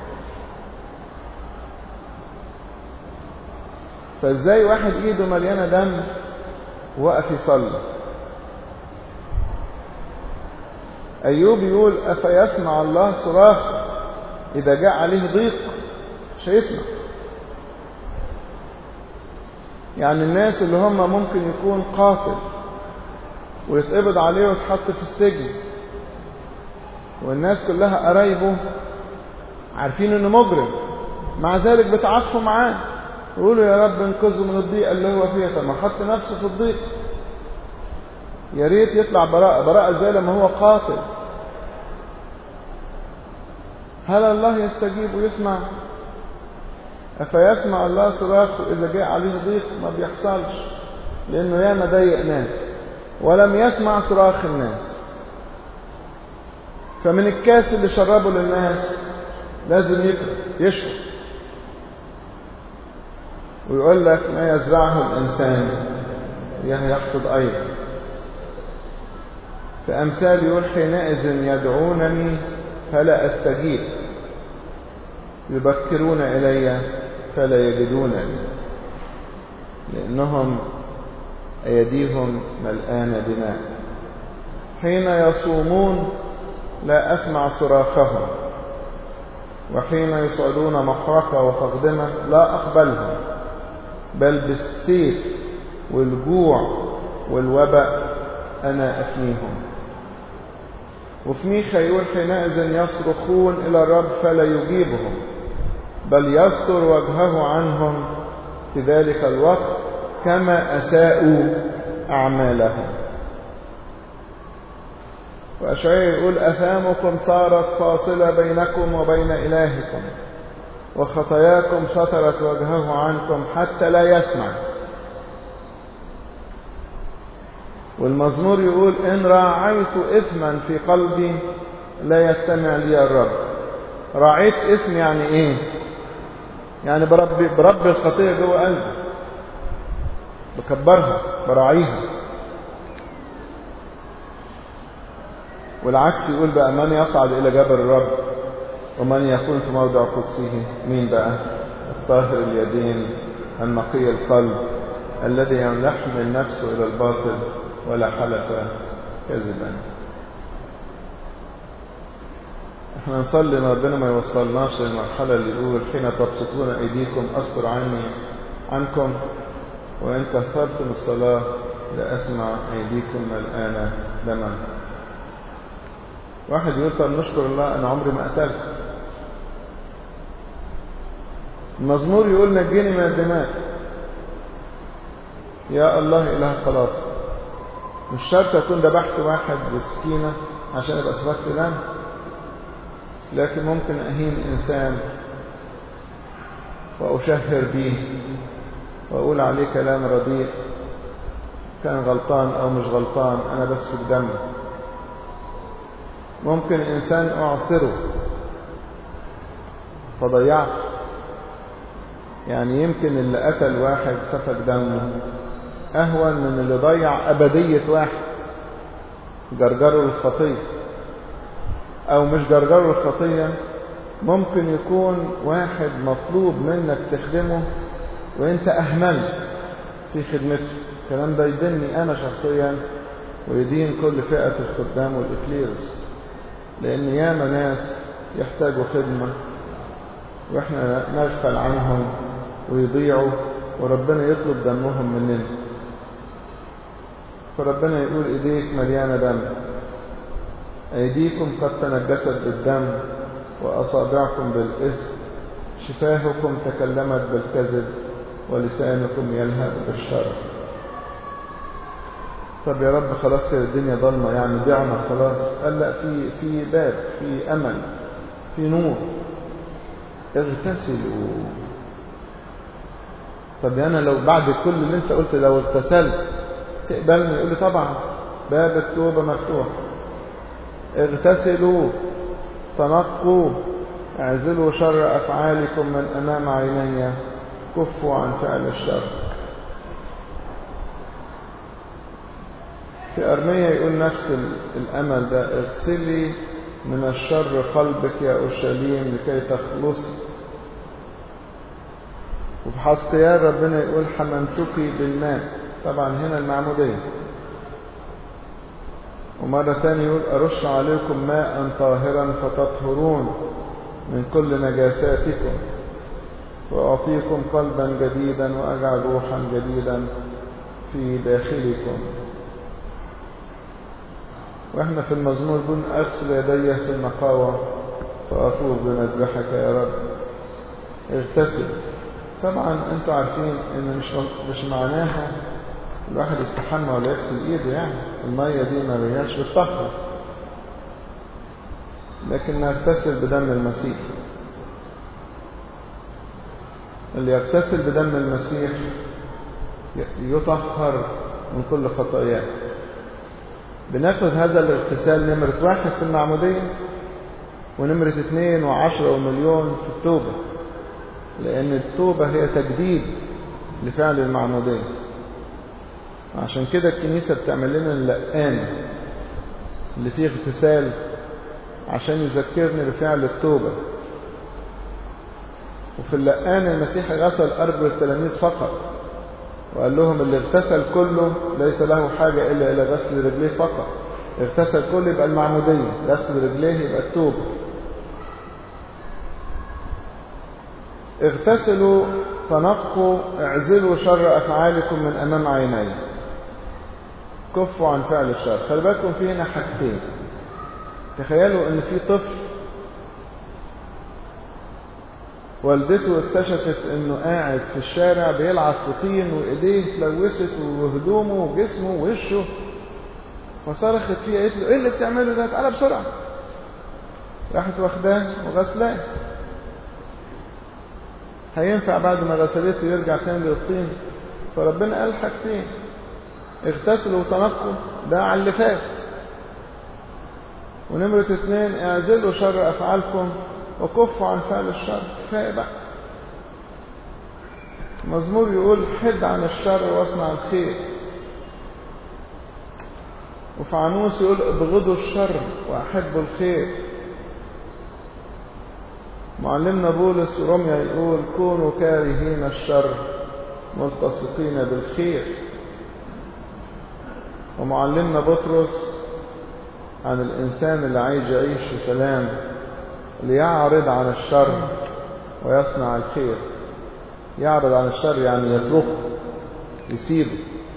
فازاي واحد ايده مليانة دم وقف يصلي ايوب يقول افيسمع الله صراخ اذا جاء عليه ضيق مش هيسمع يعني الناس اللي هم ممكن يكون قاتل ويتقبض عليه ويتحط في السجن والناس كلها قرايبه عارفين انه مجرم مع ذلك بتعاطفوا معاه يقولوا يا رب انقذه من الضيقه اللي هو فيها طب ما حط نفسه في الضيق يا ريت يطلع براءة براءة زي لما هو قاتل هل الله يستجيب ويسمع أفيسمع الله صراخه إذا جاء عليه ضيق ما بيحصلش لأنه ياما ضيق ناس ولم يسمع صراخ الناس فمن الكاس اللي شربه للناس لازم يشرب ويقول لك ما يزرعه الإنسان يحصد أيضا في أمثال يقول حينئذ يدعونني فلا أستجيب يبكرون إلي فلا يجدونني لأنهم أيديهم ملآنة دماء حين يصومون لا أسمع صراخهم وحين يصعدون محرقة وتقدمة لا أقبلهم بل بالسيف والجوع والوباء أنا أفنيهم وفي ميخا يقول حينئذ يصرخون إلى الرب فلا يجيبهم بل يستر وجهه عنهم في ذلك الوقت كما أساءوا أعمالهم وأشعياء يقول أثامكم صارت فاصلة بينكم وبين إلهكم وخطاياكم سترت وجهه عنكم حتى لا يسمع والمزمور يقول إن راعيت إثما في قلبي لا يستمع لي الرب راعيت إثم يعني إيه يعني بربي, بربي الخطية جوه قلبي بكبرها براعيها والعكس يقول بقى من يصعد إلى جبل الرب ومن يكون في موضع قدسه مين بقى الطاهر اليدين النقي القلب الذي يحمل نفسه إلى الباطل ولا حلف كذبا احنا نصلي ان ربنا ما يوصلناش للمرحلة اللي يقول حين تبسطون ايديكم استر عني عنكم وان كثرتم الصلاة لاسمع ايديكم الان دما واحد يقول طب نشكر الله انا عمري ما قتلت المزمور يقول نجيني من الدماء يا الله اله خلاص مش شرط اكون ذبحت واحد بسكينه عشان ابقى سفكت دم لكن ممكن اهين انسان واشهر به واقول عليه كلام رديء كان غلطان او مش غلطان انا بسفك دم ممكن انسان اعصره فضيعت يعني يمكن اللي قتل واحد سفك دمه أهون من اللي ضيع أبدية واحد جرجره للخطية أو مش جرجر الخطية ممكن يكون واحد مطلوب منك تخدمه وانت أهملت في خدمته الكلام ده يديني أنا شخصيا ويدين كل فئة الخدام والإكليرس لأن ياما ناس يحتاجوا خدمة وإحنا نغفل عنهم ويضيعوا وربنا يطلب دمهم مننا فربنا يقول إيديك مليانة دم أيديكم قد تنجست بالدم وأصابعكم بالإثم شفاهكم تكلمت بالكذب ولسانكم يلهب بالشر طب يا رب خلاص كده الدنيا ضلمه يعني ضعنا خلاص قال لا في في باب في امل في نور اغتسلوا طب انا لو بعد كل اللي انت قلت لو اغتسلت تقبلني يقول لي طبعا باب التوبه مفتوح اغتسلوا تنقوا اعزلوا شر افعالكم من امام عيني كفوا عن فعل الشر في أرمية يقول نفس الأمل ده اغسلي من الشر قلبك يا أورشليم لكي تخلص وفي حسقيال ربنا يقول حممتك بالماء طبعا هنا المعمودية ومرة ثانية يقول أرش عليكم ماء طاهرا فتطهرون من كل نجاساتكم وأعطيكم قلبا جديدا وأجعل روحا جديدا في داخلكم واحنا في المزمور بن اغسل يدي في النقاوة فأطوب بمذبحك يا رب اغتسل طبعا انتوا عارفين ان مش مش معناها الواحد يستحمى ولا يغسل ايده يعني المية دي ما بيهاش بالطهر لكن نغتسل بدم المسيح اللي يغتسل بدم المسيح يطهر من كل خطاياه بناخد هذا الاغتسال نمرة واحد في المعمودية ونمرة اثنين وعشرة ومليون في التوبة لأن التوبة هي تجديد لفعل المعمودية عشان كده الكنيسة بتعمل لنا اللقان اللي فيه اغتسال عشان يذكرني بفعل التوبة وفي اللقان المسيح غسل أرجل التلاميذ فقط وقال لهم اللي اغتسل كله ليس له حاجة إلا إلى غسل رجليه فقط اغتسل كله يبقى المعمودية غسل رجليه يبقى التوبة اغتسلوا تنقوا اعزلوا شر أفعالكم من أمام عيني كفوا عن فعل الشر خلي بالكم في هنا حاجتين تخيلوا ان في طفل والدته اكتشفت انه قاعد في الشارع بيلعب في طين وايديه اتلوثت وهدومه وجسمه ووشه فصرخت فيه قالت له ايه اللي بتعمله ده تعالى بسرعه راحت واخداه وغسلاه هينفع بعد ما غسلته يرجع تاني للطين فربنا قال حاجتين اغتسلوا وتنقوا ده على اللي فات ونمرة اثنين اعزلوا شر افعالكم وكفوا عن فعل الشر كفايه بقى مزمور يقول حد عن الشر واصنع الخير وفي عنوس يقول ابغضوا الشر واحبوا الخير معلمنا بولس رمية يقول كونوا كارهين الشر ملتصقين بالخير ومعلمنا بطرس عن الإنسان اللي عايز يعيش في سلام ليعرض عن الشر ويصنع الخير يعرض عن الشر يعني يتركه يسيبه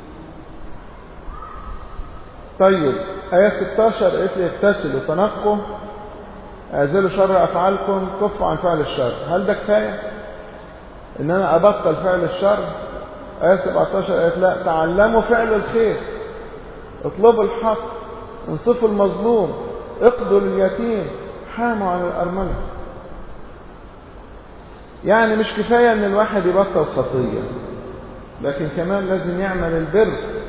طيب آية 16 قالت لي اغتسلوا تنقوا اعزلوا شر أفعالكم كفوا عن فعل الشر هل ده كفاية إن أنا أبطل فعل الشر آية 17 قالت لا تعلموا فعل الخير اطلبوا الحق انصفوا المظلوم اقضوا لليتيم حاموا عن الأرملة يعني مش كفاية ان الواحد يبطل خطية لكن كمان لازم يعمل البر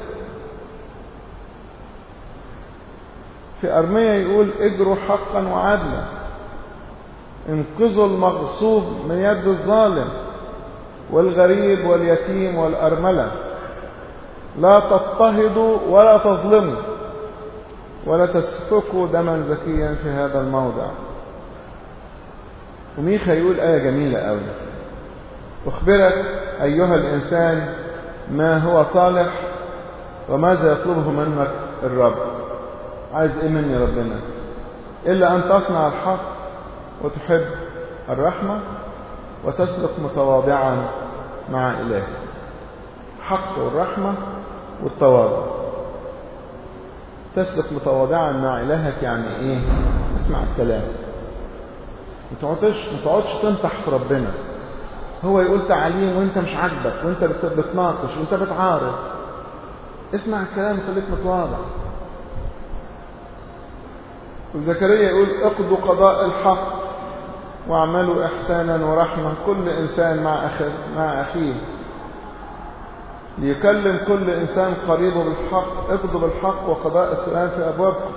في أرمية يقول اجروا حقا وعدلا انقذوا المغصوب من يد الظالم والغريب واليتيم والأرملة لا تضطهدوا ولا تظلموا ولا تسفكوا دما زكيا في هذا الموضع وميخا يقول آية جميلة قوي أخبرك أيها الإنسان ما هو صالح وماذا يطلبه منك الرب عايز إيه مني ربنا إلا أن تصنع الحق وتحب الرحمة وتسلك متواضعا مع إله حق والرحمة والتواضع تسلك متواضعا مع إلهك يعني إيه اسمع الكلام ما تقعدش ما تقعدش تنصح في ربنا هو يقول تعليم وانت مش عاجبك وانت بتناقش وانت بتعارض اسمع الكلام خليك متواضع وزكريا يقول اقضوا قضاء الحق واعملوا احسانا ورحمه كل انسان مع أخي مع اخيه ليكلم كل انسان قريبه بالحق اقضوا بالحق وقضاء السلام في ابوابكم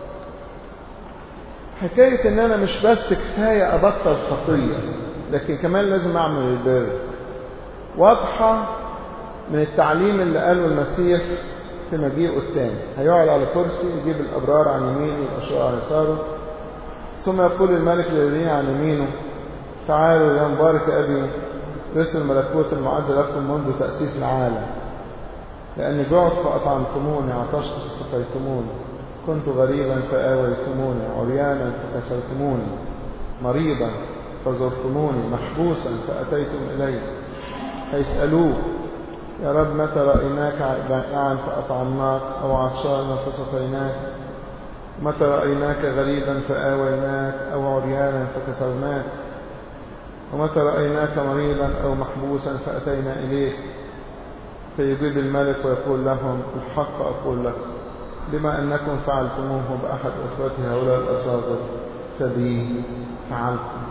حكايه ان انا مش بس كفايه ابطل خطيه لكن كمان لازم اعمل البر واضحه من التعليم اللي قاله المسيح في مجيئه الثاني هيقعد على كرسي يجيب الابرار عن يمينه والاشرار عن يساره ثم يقول الملك للذين عن يمينه تعالوا يا مبارك ابي رث الملكوت المعد لكم منذ تاسيس العالم لاني جعت فاطعمتموني عطشت فسقيتموني كنت غريبا فآويتموني عريانا فكسوتموني مريضا فزرتموني محبوسا فأتيتم إلي فيسألوه يا رب متى رأيناك جائعا فأطعمناك أو عطشانا فسقيناك متى رأيناك غريبا فآويناك أو عريانا فكسوناك ومتى رأيناك مريضا أو محبوسا فأتينا إليك فيجيب الملك ويقول لهم الحق أقول لكم بما أنكم فعلتموه بأحد أخوتي هؤلاء الأصاغر فبي فعلتم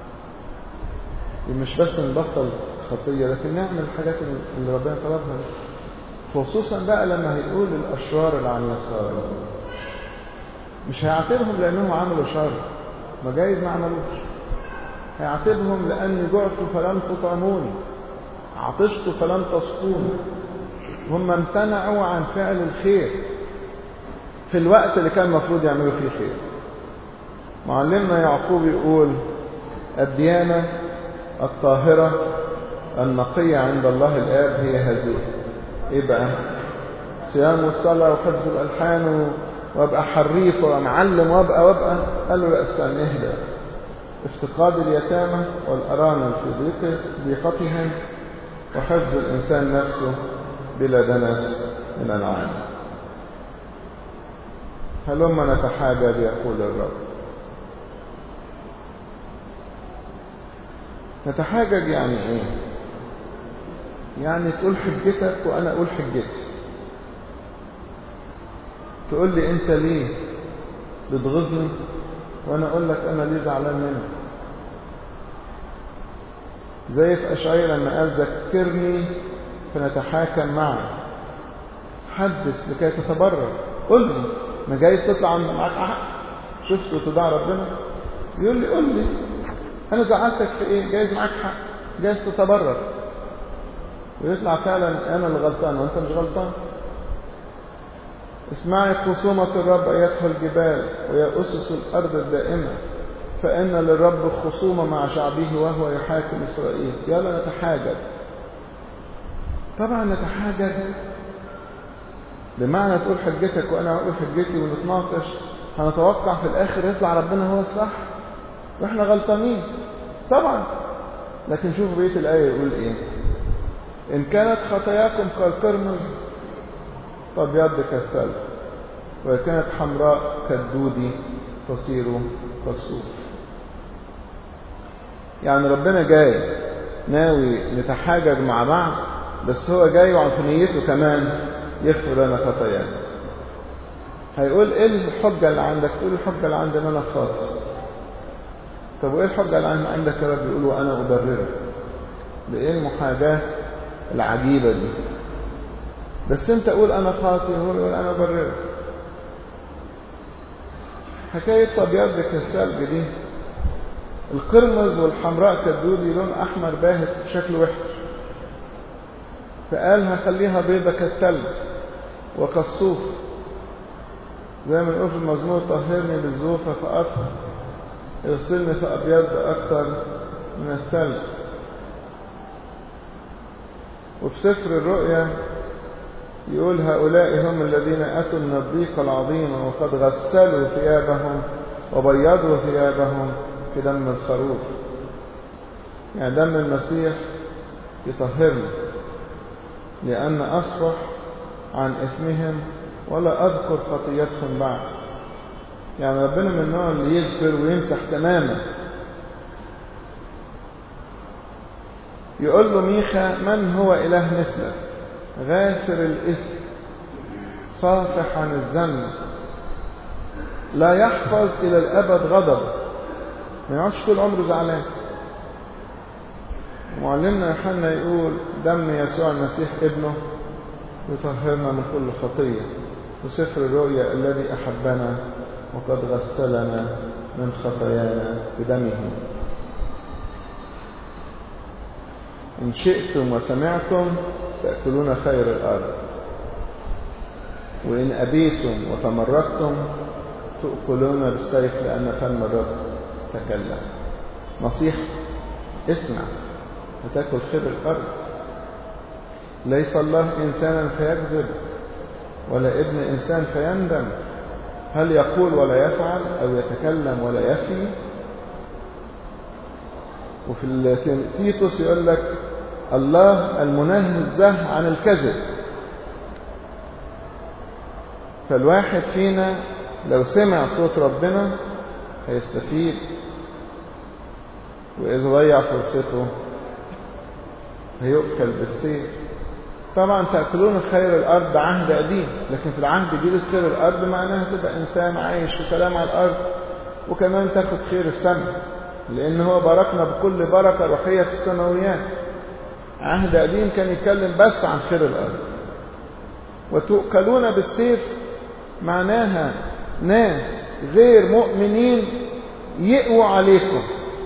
مش بس نبطل خطية لكن نعمل الحاجات اللي ربنا طلبها خصوصا بقى لما هيقول الأشرار اللي عن يسار مش هيعاتبهم لأنهم عملوا شر ما جايز ما عملوش هيعاتبهم لأني جعت فلم تطعموني عطشت فلم تسقوني هم امتنعوا عن فعل الخير في الوقت اللي كان المفروض يعملوا فيه خير معلمنا يعقوب يقول الديانة الطاهرة النقية عند الله الآب هي هذه إيه بقى؟ صيام والصلاة وحفظ الألحان وأبقى حريف ومعلم وأبقى وأبقى قال له لا استنى اهدى افتقاد اليتامى والأرامل في ضيق ضيقتهم وحفظ الإنسان نفسه بلا دنس من العالم هلما نتحاجى يقول الرب نتحاجج يعني ايه يعني تقول حجتك وانا اقول حجتي تقول لي انت ليه بتغزني وانا اقول لك انا ليه زعلان منك زي في اشعياء لما قال ذكرني فنتحاكم معا حدث لكي تتبرر قل لي ما جايز تطلع معاك حق شفت وتدعى ربنا يقول لي قل لي انا زعلتك في ايه جايز معاك حق جايز تتبرر ويطلع فعلا انا اللي غلطان وانت مش غلطان اسمعي خصومة الرب ايتها الجبال ويا اسس الارض الدائمة فان للرب خصومة مع شعبه وهو يحاكم اسرائيل يلا نتحاجج طبعا نتحاجج بمعنى تقول حجتك وانا اقول حجتي ونتناقش هنتوقع في الاخر يطلع ربنا هو الصح واحنا غلطانين طبعا لكن شوفوا بقيه الايه يقول ايه ان كانت خطاياكم كالقرمز فابيض كالثلج وإن كانت حمراء كالدود تصير كالصوف يعني ربنا جاي ناوي نتحاجج مع بعض بس هو جاي وعن في نيته كمان يغفر لنا خطايانا هيقول ايه الحجة اللي عندك تقول الحجة اللي عندي ان انا خاطئ طب وايه الحجة اللي عندك يا رب يقول وانا ابررك ده ايه المحاجاة العجيبة دي بس انت قول انا خاطئ هو يقول انا ابررك حكاية طبيعة كالثلج دي القرمز والحمراء كالدودي لون احمر باهت شكله وحش فقال هخليها بيضة كالثلج وكالصوف زي ما نقول في المزمور طهرني بالزوفة فأطهر اغسلني فأبيض أكثر من الثلج وفي سفر الرؤيا يقول هؤلاء هم الذين أتوا من الضيق العظيم وقد غسلوا ثيابهم وبيضوا ثيابهم في دم الخروف يعني دم المسيح يطهرنا لأن أصفح عن إثمهم ولا أذكر خطيتهم بعد يعني ربنا من النوع اللي يغفر ويمسح تماما يقول له ميخا من هو إله مثلك غافر الإثم صافح عن الذنب لا يحفظ إلى الأبد غضب ما يقعدش طول عمره زعلان معلمنا يوحنا يقول دم يسوع المسيح ابنه يطهرنا من كل خطية وسفر الرؤيا الذي أحبنا وقد غسلنا من خطايانا بدمه إن شئتم وسمعتم تأكلون خير الأرض وإن أبيتم وتمردتم تأكلون بالسيف لأن فم الرب تكلم نصيحة اسمع هتاكل خير الأرض ليس الله إنسانا فيكذب ولا ابن إنسان فيندم هل يقول ولا يفعل أو يتكلم ولا يفي وفي تيتوس يقول لك الله المنزه عن الكذب فالواحد فينا لو سمع صوت ربنا هيستفيد وإذا ضيع فرصته هيؤكل بالسيف طبعا تأكلون خير الأرض عهد قديم لكن في العهد الجديد خير الأرض معناها تبقى إنسان عايش في سلام على الأرض وكمان تاخد خير السماء لأن هو باركنا بكل بركة روحية في السماويات عهد قديم كان يتكلم بس عن خير الأرض وتؤكلون بالسيف معناها ناس غير مؤمنين يقووا عليكم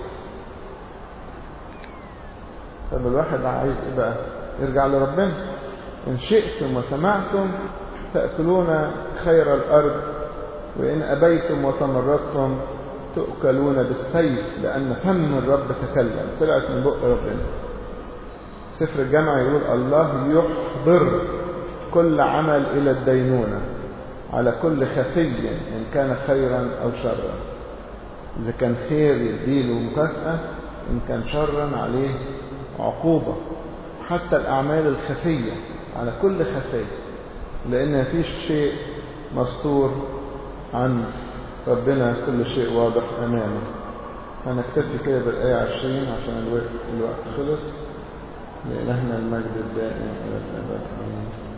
طب الواحد عايز ايه بقى يرجع لربنا ان شئتم وسمعتم تأكلون خير الأرض وإن أبيتم وتمردتم تؤكلون بالسيف لأن فم الرب تكلم طلعت من بق ربنا سفر الجامعة يقول الله يحضر كل عمل إلى الدينونة على كل خفي إن كان خيرا أو شرا إذا كان خير يديله مكافأة إن كان شرا عليه عقوبة حتى الأعمال الخفية على كل خفية لأن مفيش شيء مستور عن ربنا كل شيء واضح أمامه هنكتفي كده بالآية 20 عشان الوقت, الوقت خلص لإلهنا المجد الدائم إلى الأبد آمين